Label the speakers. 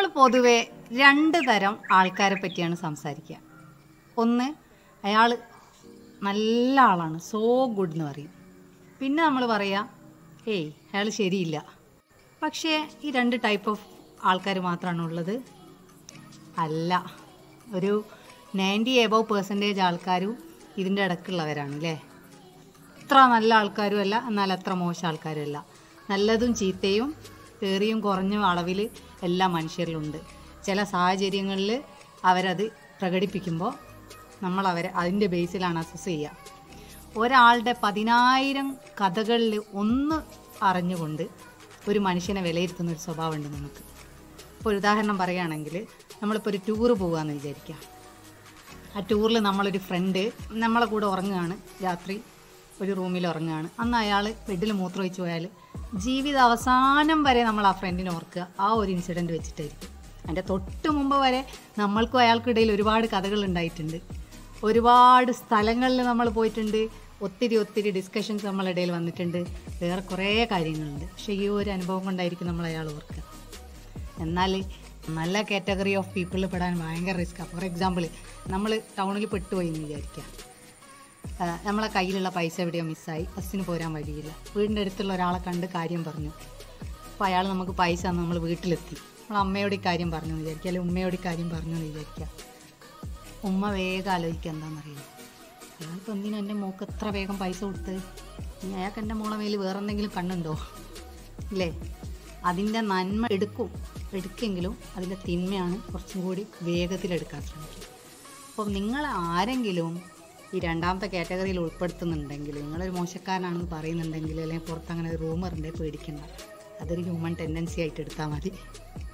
Speaker 1: നമ്മൾ പൊതുവെ രണ്ട് തരം ആൾക്കാരെ പറ്റിയാണ് സംസാരിക്കുക ഒന്ന് അയാൾ നല്ല ആളാണ് സോ ഗുഡ് എന്ന് പറയും പിന്നെ നമ്മൾ പറയാം ഏയ് അയാൾ ശരിയില്ല പക്ഷേ ഈ രണ്ട് ടൈപ്പ് ഓഫ് ആൾക്കാർ മാത്രമാണ് ഉള്ളത് അല്ല ഒരു നയൻറ്റി എബവ് പെർസെൻറ്റേജ് ആൾക്കാരും ഇതിൻ്റെ ഇടയ്ക്കുള്ളവരാണ് അല്ലേ അത്ര നല്ല ആൾക്കാരും അല്ല എന്നാൽ അത്ര മോശം ആൾക്കാരും അല്ല നല്ലതും ചീത്തയും ഏറിയും കുറഞ്ഞ അളവിൽ എല്ലാ മനുഷ്യരിലുണ്ട് ചില സാഹചര്യങ്ങളിൽ അവരത് പ്രകടിപ്പിക്കുമ്പോൾ നമ്മൾ അവരെ അതിൻ്റെ ബേസിലാണ് അസസ് ചെയ്യുക ഒരാളുടെ പതിനായിരം കഥകളിൽ ഒന്ന് അറിഞ്ഞുകൊണ്ട് ഒരു മനുഷ്യനെ വിലയിരുത്തുന്ന ഒരു സ്വഭാവമുണ്ട് നമുക്ക് ഇപ്പോൾ ഒരു ഉദാഹരണം പറയുകയാണെങ്കിൽ നമ്മളിപ്പോൾ ഒരു ടൂറ് പോകാമെന്ന് വിചാരിക്കുക ആ ടൂറിൽ നമ്മളൊരു ഫ്രണ്ട് നമ്മളെ കൂടെ ഉറങ്ങുകയാണ് രാത്രി ഒരു റൂമിൽ ഉറങ്ങുകയാണ് അന്ന് അയാൾ ബെഡിൽ മൂത്രമൊഴിച്ച് പോയാൽ ജീവിത അവസാനം വരെ നമ്മൾ ആ ഫ്രണ്ടിനെ ഓർക്കുക ആ ഒരു ഇൻസിഡൻറ്റ് വെച്ചിട്ടായിരിക്കും അതിൻ്റെ തൊട്ട് മുമ്പ് വരെ നമ്മൾക്കും അയാൾക്കിടയിൽ ഒരുപാട് കഥകൾ ഉണ്ടായിട്ടുണ്ട് ഒരുപാട് സ്ഥലങ്ങളിൽ നമ്മൾ പോയിട്ടുണ്ട് ഒത്തിരി ഒത്തിരി ഡിസ്കഷൻസ് നമ്മളുടെ ഇടയിൽ വന്നിട്ടുണ്ട് വേറെ കുറേ കാര്യങ്ങളുണ്ട് പക്ഷേ ഈ ഒരു അനുഭവം കൊണ്ടായിരിക്കും നമ്മൾ അയാൾ ഓർക്കുക എന്നാൽ നല്ല കാറ്റഗറി ഓഫ് പീപ്പിളിൽ പെടാൻ ഭയങ്കര റിസ്ക്കാണ് ഫോർ എക്സാമ്പിൾ നമ്മൾ ടൗണിൽ പെട്ടുപോയി എന്ന് വിചാരിക്കുക ആ, നമ്മളെ കയ്യിലുള്ള പൈസ എവിടെയോ മിസ്സായി ബസ്സിന് പോരാൻ വഴിയില്ല വീടിൻ്റെ അടുത്തുള്ള ഒരാളെ കണ്ട് കാര്യം പറഞ്ഞു അപ്പോൾ അയാൾ നമുക്ക് പൈസ തന്ന് നമ്മൾ വീട്ടിലെത്തി നമ്മൾ അമ്മയോട് ഈ കാര്യം പറഞ്ഞു എന്ന് വിചാരിക്കുക അല്ലെങ്കിൽ ഉമ്മയോട് ഈ കാര്യം പറഞ്ഞു എന്ന് വിചാരിക്കുക ഉമ്മ വേഗം ആലോചിക്കുക എന്താണെന്നറിയില്ല അയാൾക്ക് എന്തിനാ എൻ്റെ മോക്ക് എത്ര വേഗം പൈസ കൊടുത്ത് ഇനി അയാൾക്ക് എൻ്റെ മോളെ മേൽ വേറെ എന്തെങ്കിലും കണ്ണുണ്ടോ ഇല്ലേ അതിൻ്റെ നന്മ എടുക്കും എടുക്കെങ്കിലും അതിൻ്റെ തിന്മയാണ് കുറച്ചും കൂടി വേഗത്തിലെടുക്കാൻ ശ്രമിക്കുക അപ്പം നിങ്ങൾ ആരെങ്കിലും ഈ രണ്ടാമത്തെ കാറ്റഗറിയിൽ ഉൾപ്പെടുത്തുന്നുണ്ടെങ്കിൽ നിങ്ങളൊരു മോശക്കാരനാണെന്ന് പറയുന്നുണ്ടെങ്കിൽ അല്ലെങ്കിൽ പുറത്ത് അങ്ങനെ ഒരു റൂമർ ഉണ്ടെങ്കിൽ പേടിക്കണ്ട അതൊരു ഹ്യൂമൻ ടെൻഡൻസി ആയിട്ട് എടുത്താൽ മതി